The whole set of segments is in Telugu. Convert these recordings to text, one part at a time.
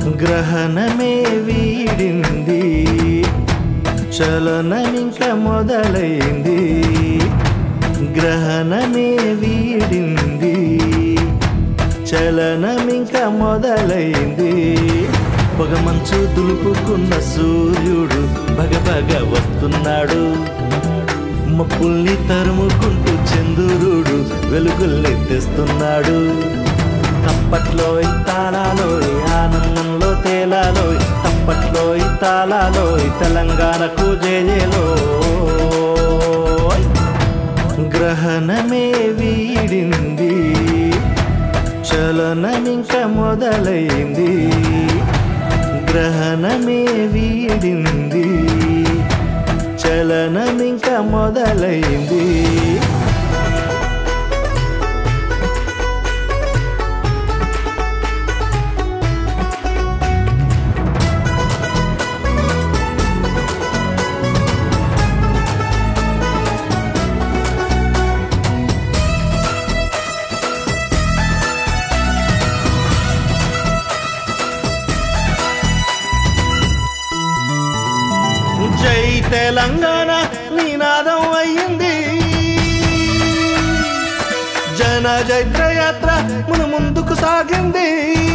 గ్రహణమే వీడింది చలనమింక మొదలైంది గ్రహణమే వీడింది చలనమింక మొదలైంది పొగ మంచు దులుపుకున్న సూర్యుడు భగభగ వస్తున్నాడు మప్పుల్ని తరుముకుంటూ చంద్రుడు వెలుగుల్ని తెస్తున్నాడు తప్పట్లో తాళాలో ఆనందంలో తేలాలో తప్పట్లో తాళాలో తెలంగాణకు జయలో గ్రహణమే వీడింది చలనమింక మొదలైంది గ్రహణమే వీడింది చలనమింక మొదలైంది జై తెలంగాణ నినాదం అయ్యింది జన జైత్రయాత్ర మన ముందుకు సాగింది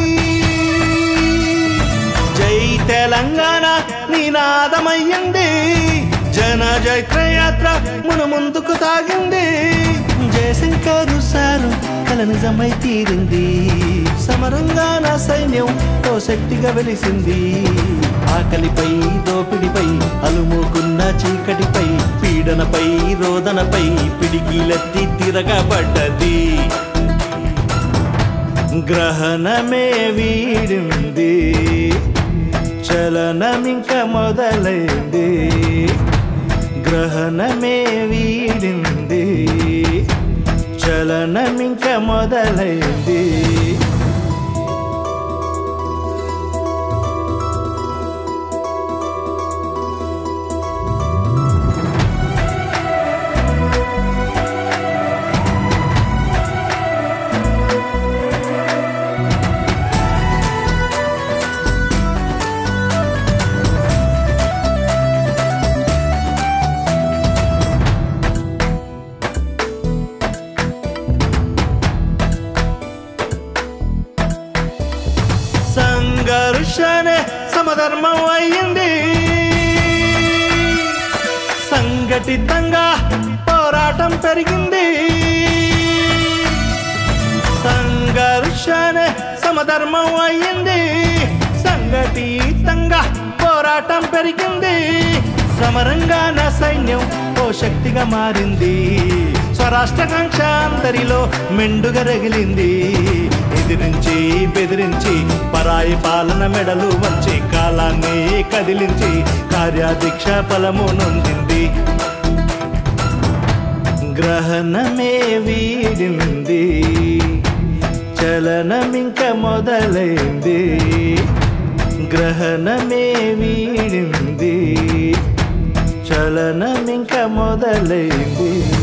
జై తెలంగాణ నినాదమయ్యింది జన జైత్రయాత్ర మన ముందుకు సాగింది జయశంకరు సారు కల నిజమై తీరింది సమరంగా నా సైన్యం ఓ శక్తిగా వెలిసింది ఆకలిపై దోపిడిపై అలుముకున్న చీకటిపై పీడనపై రోదనపై పిడికిలెత్తి తిరగబడ్డది గ్రహణమే వీడింది చలనమింక మొదలైంది గ్రహణమే వీడింది చలనమింక మొదలైంది సంఘర్షణే సమధర్మం అయ్యింది సంఘటితంగా పోరాటం పెరిగింది సంఘర్షణే సమధర్మం అయ్యింది సంఘటితంగా పోరాటం పెరిగింది సమరంగా నా సైన్యం ఓ శక్తిగా మారింది స్వరాష్ట్రకాంక్ష అందరిలో మెండుగా రగిలింది ఎదిరించి బెదిరించి పరాయి పాలన మెడలు వంచి కాలాన్ని కదిలించి కార్యాదీక్ష ఫలము నొందింది గ్రహణమే వీడింది చలనమింక మొదలైంది గ్రహణమే వీడింది చలనమింక మొదలైంది